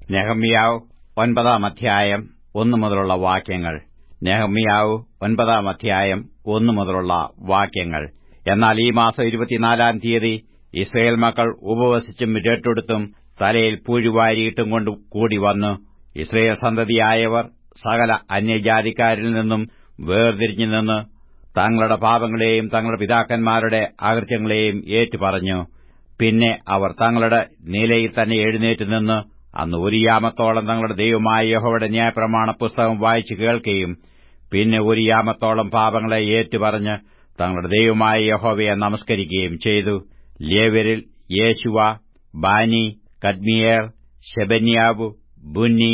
നെഹമ്യാവ് ഒൻപതാം അധ്യായം ഒന്നു മുതലുള്ള വാക്യങ്ങൾ നെഹമ്യാവ് ഒൻപതാം അധ്യായം ഒന്നു മുതലുള്ള വാക്യങ്ങൾ എന്നാൽ ഈ മാസം ഇരുപത്തിനാലാം തീയതി ഇസ്രയേൽ മക്കൾ ഉപവസിച്ചും രട്ടെടുത്തും തലയിൽ പൂഴുവാരിയിട്ടും കൊണ്ട് കൂടി വന്നു ഇസ്രയേൽ സന്തതിയായവർ സകല അന്യജാതിക്കാരിൽ നിന്നും വേർതിരിഞ്ഞു നിന്ന് തങ്ങളുടെ പാപങ്ങളെയും തങ്ങളുടെ പിതാക്കന്മാരുടെ അകൃത്യങ്ങളെയും ഏറ്റുപറഞ്ഞു പിന്നെ അവർ തങ്ങളുടെ നിലയിൽ തന്നെ എഴുന്നേറ്റ് നിന്ന് അന്ന് ഒരു യാമത്തോളം തങ്ങളുടെ ദൈവമായ യഹോവയുടെ ന്യായപ്രമാണ പുസ്തകം വായിച്ചു കേൾക്കുകയും പിന്നെ ഒരു യാമത്തോളം പാപങ്ങളെ ഏറ്റുപറഞ്ഞ് തങ്ങളുടെ ദൈവമായ യഹോവയെ നമസ്കരിക്കുകയും ചെയ്തു ലേവരിൽ Jeshua Bani Kadmiel Shebaniah Bunni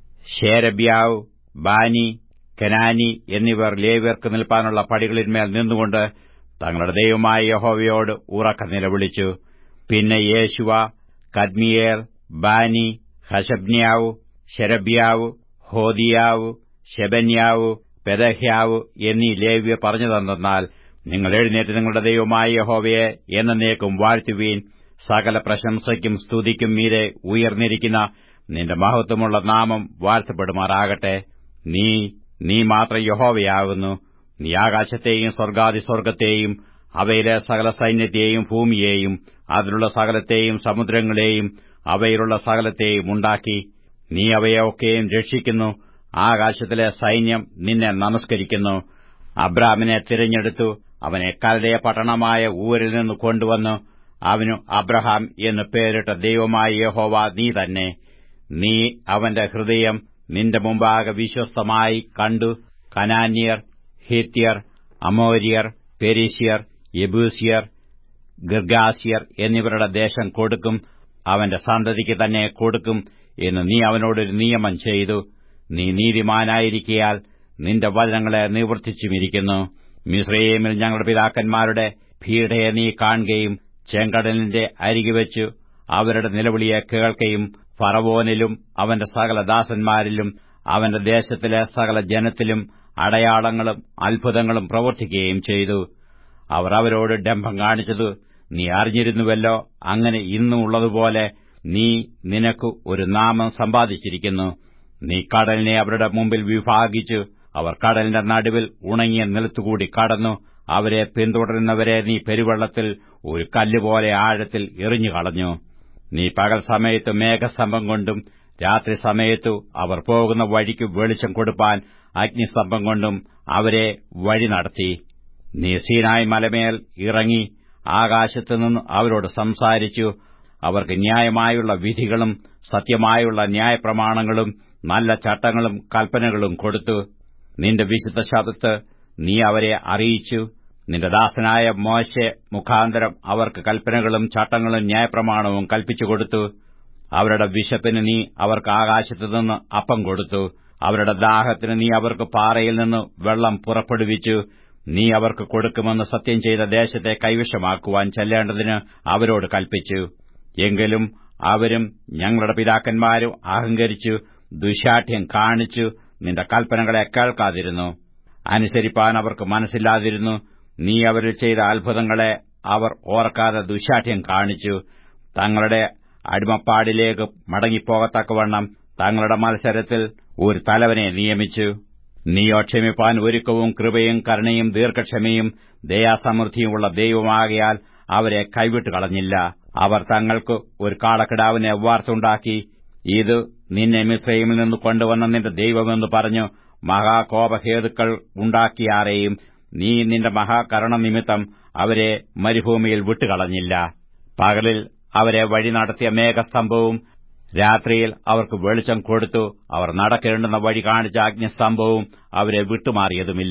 Sherebiah Bani Chenani എന്നിവർ ലേവ്യർക്ക് നിൽപ്പാനുള്ള പടികളിന്മേൽ നിന്നുകൊണ്ട് തങ്ങളുടെ ദൈവമായ യഹോവയോട് ഉറക്ക നിലവിളിച്ചു പിന്നെ യേശുവ കദ്മിയേർ ബാനി ഹശബ്ന്യാവ് ശരബ്യാവ് ഹോദിയാവ് ശെബന്യാവ് പെദഹ്യാവ് എന്നീ ലേവ്യ പറഞ്ഞു തന്നാൽ നിങ്ങൾ എഴുന്നേറ്റ് നിങ്ങളുടെ ദൈവമായ യഹോവയെ എന്നേക്കും വാഴ്ത്തുവീൻ സകല പ്രശംസയ്ക്കും സ്തുതിക്കും മീരെ ഉയർന്നിരിക്കുന്ന നിന്റെ മഹത്വമുള്ള നാമം വാഴ്ത്തപ്പെടുമാറാകട്ടെ നീ നീ മാത്രം യഹോവയാകുന്നു നീ ആകാശത്തെയും സ്വർഗാതിസ്വർഗത്തെയും അവയിലെ സകല സൈന്യത്തെയും ഭൂമിയെയും അതിലുള്ള സകലത്തെയും സമുദ്രങ്ങളെയും അവയിലുള്ള സകലത്തെയും ഉണ്ടാക്കി നീ അവയൊക്കെയും രക്ഷിക്കുന്നു ആകാശത്തിലെ സൈന്യം നിന്നെ നമസ്കരിക്കുന്നു അബ്രാമിനെ തിരഞ്ഞെടുത്തു അവനെ കൽദയ പട്ടണമായ ഊരിൽ നിന്ന് കൊണ്ടുവന്നു അവനു അബ്രഹാം എന്ന് പേരിട്ട ദൈവമായ യഹോവ നീ തന്നെ നീ അവന്റെ ഹൃദയം നിന്റെ മുമ്പാകെ വിശ്വസ്തമായി കണ്ടു കനാന്യർ ഹിത്യർ അമോര്യർ പെരീഷ്യർ യബൂസിയർ ഗിർഗാസിയർ എന്നിവരുടെ ദേശം കൊടുക്കും അവന്റെ സന്തതിക്ക് തന്നെ കൊടുക്കും എന്ന് നീ അവനോടൊരു നിയമം ചെയ്തു നീ നീതിമാനായിരിക്കയാൽ നിന്റെ വചനങ്ങളെ നിവർത്തിച്ചുമിരിക്കുന്നു മിശ്രയേമിൽ ഞങ്ങളുടെ പിതാക്കന്മാരുടെ ഭീഡയെ നീ കാണുകയും ചെങ്കടലിന്റെ അരികെ വെച്ചു അവരുടെ നിലവിളിയെ കേൾക്കുകയും ഫറവോനിലും അവന്റെ സകല ദാസന്മാരിലും അവന്റെ ദേശത്തിലെ സകല ജനത്തിലും അടയാളങ്ങളും അത്ഭുതങ്ങളും പ്രവർത്തിക്കുകയും ചെയ്തു അവർ അവരോട് ഡംഭം കാണിച്ചത് നീ അറിഞ്ഞിരുന്നുവല്ലോ അങ്ങനെ ഇന്നും ഉള്ളതുപോലെ നീ നിനക്ക് ഒരു നാമം സമ്പാദിച്ചിരിക്കുന്നു നീ കടലിനെ അവരുടെ മുമ്പിൽ വിഭാഗിച്ചു അവർ കടലിന്റെ നടുവിൽ ഉണങ്ങിയ നിലത്തുകൂടി കടന്നു അവരെ പിന്തുടരുന്നവരെ നീ പെരുവെള്ളത്തിൽ ഒരു കല്ലുപോലെ ആഴത്തിൽ എറിഞ്ഞുകളഞ്ഞു നീ പകൽ സമയത്ത് മേഘസ്തംഭം കൊണ്ടും രാത്രി സമയത്തു അവർ പോകുന്ന വഴിക്ക് വെളിച്ചം കൊടുപ്പാൻ അഗ്നിസ്തംഭം കൊണ്ടും അവരെ വഴി നടത്തി നീ സീനായ് മലമേൽ ഇറങ്ങി ആകാശത്തുനിന്ന് അവരോട് സംസാരിച്ചു അവർക്ക് ന്യായമായുള്ള വിധികളും സത്യമായുള്ള ന്യായപ്രമാണങ്ങളും നല്ല ചട്ടങ്ങളും കൽപ്പനകളും കൊടുത്തു നിന്റെ വിശുദ്ധ ശബ്ദത്ത് നീ അവരെ അറിയിച്ചു നിന്റെ ദാസനായ മോശെ മുഖാന്തരം അവർക്ക് കൽപ്പനകളും ചട്ടങ്ങളും ന്യായപ്രമാണവും കൽപ്പിച്ചുകൊടുത്തു അവരുടെ വിശപ്പിന് നീ അവർക്ക് ആകാശത്തുനിന്ന് അപ്പം കൊടുത്തു അവരുടെ ദാഹത്തിന് നീ അവർക്ക് പാറയിൽ നിന്ന് വെള്ളം പുറപ്പെടുവിച്ചു നീ അവർക്ക് കൊടുക്കുമെന്ന് സത്യം ചെയ്ത ദേശത്തെ കൈവശമാക്കുവാൻ ചെല്ലേണ്ടതിന് അവരോട് കൽപ്പിച്ചു എങ്കിലും അവരും ഞങ്ങളുടെ പിതാക്കന്മാരും അഹങ്കരിച്ചു ദുശാഠ്യം കാണിച്ചു നിന്റെ കൽപ്പനകളെ കേൾക്കാതിരുന്നു അനുസരിപ്പാൻ അവർക്ക് മനസ്സില്ലാതിരുന്നു നീ അവരിൽ ചെയ്ത അത്ഭുതങ്ങളെ അവർ ഓർക്കാതെ ദുശാഠ്യം കാണിച്ചു തങ്ങളുടെ അടിമപ്പാടിലേക്ക് മടങ്ങിപ്പോകത്തക്കവണ്ണം തങ്ങളുടെ മത്സരത്തിൽ ഒരു തലവനെ നിയമിച്ചു നീയോ ക്ഷമിപ്പാൻ ഒരുക്കവും കൃപയും കരുണയും ദീർഘക്ഷമയും ദയാസമൃദ്ധിയുമുള്ള ദൈവമാകയാൽ അവരെ കൈവിട്ട് കളഞ്ഞില്ല അവർ തങ്ങൾക്ക് ഒരു കാളക്കിടാവിനെ വാർത്തുണ്ടാക്കി ഇത് നിന്നെ മിശ്രയിൽ നിന്ന് കൊണ്ടുവന്ന നിന്റെ ദൈവമെന്ന് പറഞ്ഞു മഹാകോപഹേതുക്കൾ ഉണ്ടാക്കിയാരെയും നീ നിന്റെ മഹാകരുണ നിമിത്തം അവരെ മരുഭൂമിയിൽ വിട്ടുകളഞ്ഞില്ല പകലിൽ അവരെ വഴി നടത്തിയ മേഘസ്തംഭവും രാത്രിയിൽ അവർക്ക് വെളിച്ചം കൊടുത്തു അവർ നടക്കേണ്ടുന്ന വഴി കാണിച്ച അഗ്നിസ്തംഭവും അവരെ വിട്ടുമാറിയതുമില്ല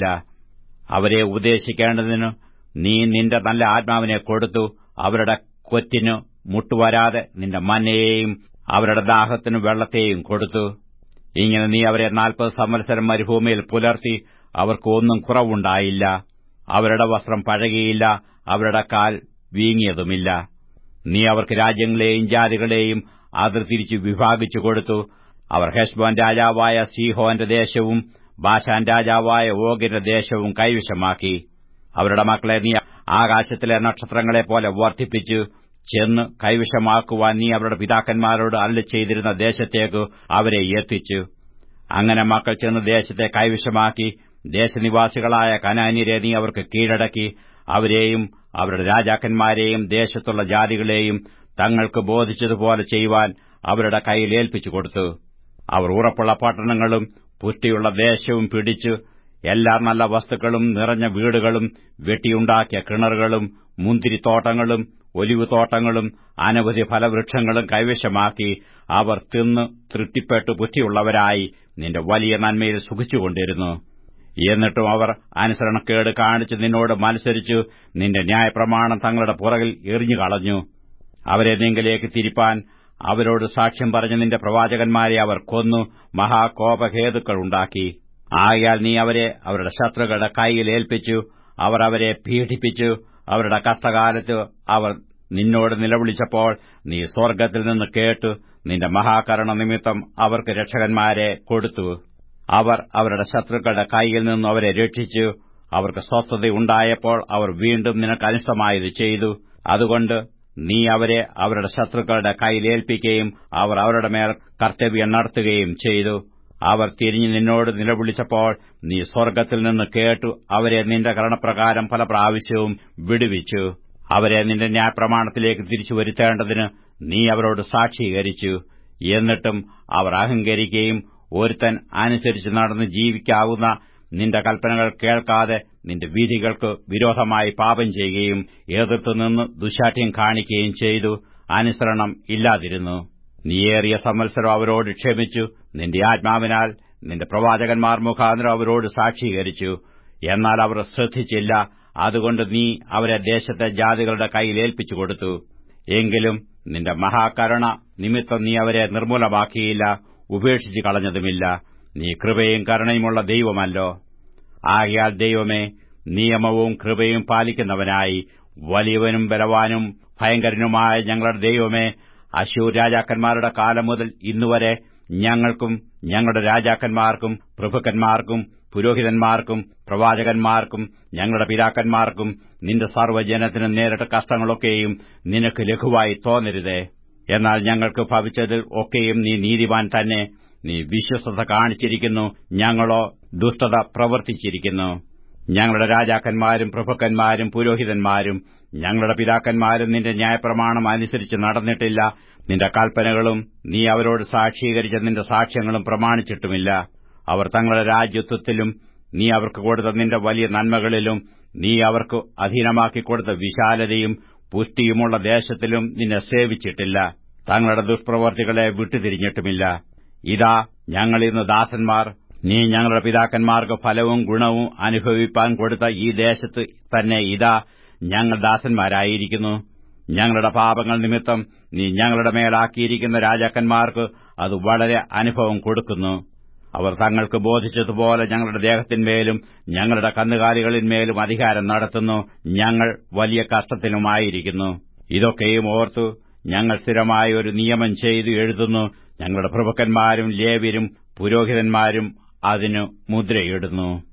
അവരെ ഉപദേശിക്കേണ്ടതിനു നീ നിന്റെ നല്ല ആത്മാവിനെ കൊടുത്തു അവരുടെ കൊറ്റിനു മുട്ടുവരാതെ നിന്റെ മന്നയെയും അവരുടെ ദാഹത്തിനു വെള്ളത്തെയും കൊടുത്തു ഇങ്ങനെ നീ അവരെ നാൽപ്പത് സംവത്സരം മരുഭൂമിയിൽ പുലർത്തി അവർക്ക് ഒന്നും കുറവുണ്ടായില്ല അവരുടെ വസ്ത്രം പഴകിയില്ല അവരുടെ കാൽ വീങ്ങിയതുമില്ല നീ അവർക്ക് രാജ്യങ്ങളെയും ജാതികളെയും അതിർത്തിരിച്ച് വിഭാഗിച്ചു കൊടുത്തു അവർ ഹെഷ്ബോൻ രാജാവായ സീഹോന്റെ ദേശവും ബാഷാൻ രാജാവായ ഓഗിന്റെ ദേശവും കൈവശമാക്കി അവരുടെ മക്കളെ നീ ആകാശത്തിലെ നക്ഷത്രങ്ങളെപ്പോലെ വർദ്ധിപ്പിച്ചു ചെന്ന് കൈവശമാക്കുവാൻ നീ അവരുടെ പിതാക്കന്മാരോട് അല്ല ചെയ്തിരുന്ന ദേശത്തേക്ക് അവരെ എത്തിച്ചു അങ്ങനെ മക്കൾ ചെന്ന് ദേശത്തെ കൈവശമാക്കി ദേശനിവാസികളായ കനാന്യരെ നീ അവർക്ക് കീഴടക്കി അവരെയും അവരുടെ രാജാക്കന്മാരെയും ദേശത്തുള്ള ജാതികളെയും തങ്ങൾക്ക് ബോധിച്ചതുപോലെ ചെയ്യുവാൻ അവരുടെ കയ്യിൽ ഏൽപ്പിച്ചു കൊടുത്തു അവർ ഉറപ്പുള്ള പട്ടണങ്ങളും പുഷ്ടിയുള്ള ദേശവും പിടിച്ചു എല്ലാ നല്ല വസ്തുക്കളും നിറഞ്ഞ വീടുകളും വെട്ടിയുണ്ടാക്കിയ കിണറുകളും മുന്തിരിത്തോട്ടങ്ങളും ഒലിവുതോട്ടങ്ങളും അനവധി ഫലവൃക്ഷങ്ങളും കൈവശമാക്കി അവർ തിന്ന് തൃപ്തിപ്പെട്ടു പുഷ്ടിയുള്ളവരായി നിന്റെ വലിയ നന്മയിൽ സുഖിച്ചുകൊണ്ടിരുന്നു എന്നിട്ടും അവർ അനുസരണക്കേട് കാണിച്ച് നിന്നോട് മത്സരിച്ചു നിന്റെ ന്യായപ്രമാണം തങ്ങളുടെ പുറകിൽ എറിഞ്ഞുകളഞ്ഞു അവരെ നിങ്കിലേക്ക് തിരിപ്പാൻ അവരോട് സാക്ഷ്യം പറഞ്ഞ നിന്റെ പ്രവാചകന്മാരെ അവർ കൊന്നു മഹാകോപഹേതുക്കൾ ഉണ്ടാക്കി ആകയാൽ നീ അവരെ അവരുടെ ശത്രുക്കളുടെ കൈയിൽ ഏൽപ്പിച്ചു അവർ അവരെ പീഡിപ്പിച്ചു അവരുടെ കഷ്ടകാലത്ത് അവർ നിന്നോട് നിലവിളിച്ചപ്പോൾ നീ സ്വർഗ്ഗത്തിൽ നിന്ന് കേട്ടു നിന്റെ മഹാകരണ നിമിത്തം അവർക്ക് രക്ഷകന്മാരെ കൊടുത്തു അവർ അവരുടെ ശത്രുക്കളുടെ കൈയിൽ നിന്നും അവരെ രക്ഷിച്ചു അവർക്ക് സ്വസ്ഥതയുണ്ടായപ്പോൾ അവർ വീണ്ടും നിനക്ക് അനിഷ്ടമായത് ചെയ്തു അതുകൊണ്ട് നീ അവരെ അവരുടെ ശത്രുക്കളുടെ കൈയിലേൽപ്പിക്കുകയും അവർ അവരുടെ മേൽ കർത്തവ്യം നടത്തുകയും ചെയ്തു അവർ തിരിഞ്ഞു നിന്നോട് നിലവിളിച്ചപ്പോൾ നീ സ്വർഗ്ഗത്തിൽ നിന്ന് കേട്ടു അവരെ നിന്റെ കരണപ്രകാരം പല പ്രാവശ്യവും വിടുവിച്ചു അവരെ നിന്റെ ന്യായപ്രമാണത്തിലേക്ക് തിരിച്ചു വരുത്തേണ്ടതിന് നീ അവരോട് സാക്ഷീകരിച്ചു എന്നിട്ടും അവർ അഹങ്കരിക്കുകയും ഒരുത്തൻ അനുസരിച്ച് നടന്ന് ജീവിക്കാവുന്ന നിന്റെ കൽപ്പനകൾ കേൾക്കാതെ നിന്റെ വിധികൾക്ക് വിരോധമായി പാപം ചെയ്യുകയും എതിർത്തുനിന്ന് ദുശാഠ്യം കാണിക്കുകയും ചെയ്തു അനുസരണം ഇല്ലാതിരുന്നു നീയേറിയ സംവത്സരം അവരോട് ക്ഷമിച്ചു നിന്റെ ആത്മാവിനാൽ നിന്റെ പ്രവാചകന്മാർ മുഖാന്തരം അവരോട് സാക്ഷീകരിച്ചു എന്നാൽ അവർ ശ്രദ്ധിച്ചില്ല അതുകൊണ്ട് നീ അവരെ ദേശത്തെ ജാതികളുടെ കയ്യിൽ ഏൽപ്പിച്ചു കൊടുത്തു എങ്കിലും നിന്റെ മഹാകരുണ നിമിത്തം നീ അവരെ നിർമ്മൂലമാക്കിയില്ല ഉപേക്ഷിച്ചു കളഞ്ഞതുമില്ല നീ കൃപയും കരുണയുമുള്ള ദൈവമല്ലോ ആകയാൽ ദൈവമേ നിയമവും കൃപയും പാലിക്കുന്നവനായി വലിയവനും ബലവാനും ഭയങ്കരനുമായ ഞങ്ങളുടെ ദൈവമേ അശൂർ രാജാക്കന്മാരുടെ കാലം മുതൽ ഇന്നുവരെ ഞങ്ങൾക്കും ഞങ്ങളുടെ രാജാക്കന്മാർക്കും പ്രഭുക്കന്മാർക്കും പുരോഹിതന്മാർക്കും പ്രവാചകന്മാർക്കും ഞങ്ങളുടെ പിതാക്കന്മാർക്കും നിന്റെ സർവ്വജനത്തിനും നേരിട്ട കഷ്ടങ്ങളൊക്കെയും നിനക്ക് ലഘുവായി തോന്നരുതേ എന്നാൽ ഞങ്ങൾക്ക് ഭവിച്ചതിൽ ഒക്കെയും നീ നീതിമാൻ തന്നെ നീ വിശ്വസത കാണിച്ചിരിക്കുന്നു ഞങ്ങളോ ദുഷ്ടത പ്രവർത്തിച്ചിരിക്കുന്നു ഞങ്ങളുടെ രാജാക്കന്മാരും പ്രഭുക്കന്മാരും പുരോഹിതന്മാരും ഞങ്ങളുടെ പിതാക്കന്മാരും നിന്റെ ന്യായപ്രമാണം അനുസരിച്ച് നടന്നിട്ടില്ല നിന്റെ കൽപ്പനകളും നീ അവരോട് സാക്ഷീകരിച്ച നിന്റെ സാക്ഷ്യങ്ങളും പ്രമാണിച്ചിട്ടുമില്ല അവർ തങ്ങളുടെ രാജ്യത്വത്തിലും നീ അവർക്ക് കൊടുത്ത നിന്റെ വലിയ നന്മകളിലും നീ അവർക്ക് അധീനമാക്കി കൊടുത്ത വിശാലതയും പുഷ്ടിയുമുള്ള ദേശത്തിലും നിന്നെ സേവിച്ചിട്ടില്ല തങ്ങളുടെ ദുഷ്പ്രവർത്തികളെ വിട്ടുതിരിഞ്ഞിട്ടുമില്ല ഇതാ ഞങ്ങൾ ഇന്ന് ദാസന്മാർ നീ ഞങ്ങളുടെ പിതാക്കന്മാർക്ക് ഫലവും ഗുണവും അനുഭവിപ്പാൻ കൊടുത്ത ഈ ദേശത്ത് തന്നെ ഇതാ ഞങ്ങൾ ദാസന്മാരായിരിക്കുന്നു ഞങ്ങളുടെ പാപങ്ങൾ നിമിത്തം നീ ഞങ്ങളുടെ മേലാക്കിയിരിക്കുന്ന രാജാക്കന്മാർക്ക് അത് വളരെ അനുഭവം കൊടുക്കുന്നു അവർ തങ്ങൾക്ക് ബോധിച്ചതുപോലെ ഞങ്ങളുടെ ദേഹത്തിന്മേലും ഞങ്ങളുടെ കന്നുകാലികളിന്മേലും അധികാരം നടത്തുന്നു ഞങ്ങൾ വലിയ കഷ്ടത്തിലുമായിരിക്കുന്നു ഇതൊക്കെയും ഓർത്തു ഞങ്ങൾ സ്ഥിരമായ ഒരു നിയമം ചെയ്തു എഴുതുന്നു ഞങ്ങളുടെ പ്രഭുക്കന്മാരും ലേവ്യരും പുരോഹിതന്മാരും അതിനു മുദ്രയിടുന്നു